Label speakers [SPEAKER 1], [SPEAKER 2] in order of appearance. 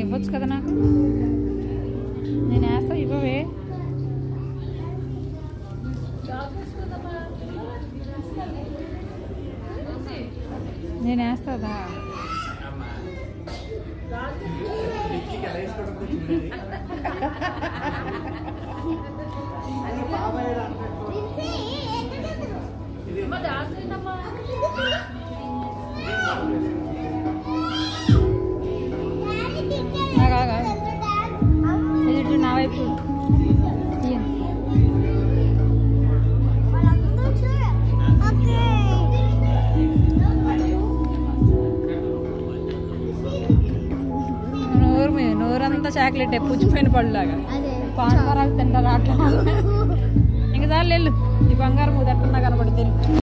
[SPEAKER 1] ఇవ్వచ్చు కదా నాకు నేను వేస్తా ఇవ్వవే నేను వేస్తాదా ఆగు, ఆగు, ఆగు. ఇది ఇటు నా వైపు తీయండి. నోరు మీద నోరంతా చాక్లెట్ పుచ్చిపోయిన పళ్ళులాగా పాన్ పరాలు తింటారు అట్లా ఇంకా చాలు వెళ్ళు ఈ బంగారం మూడు ఎట్టున్నా కనబడి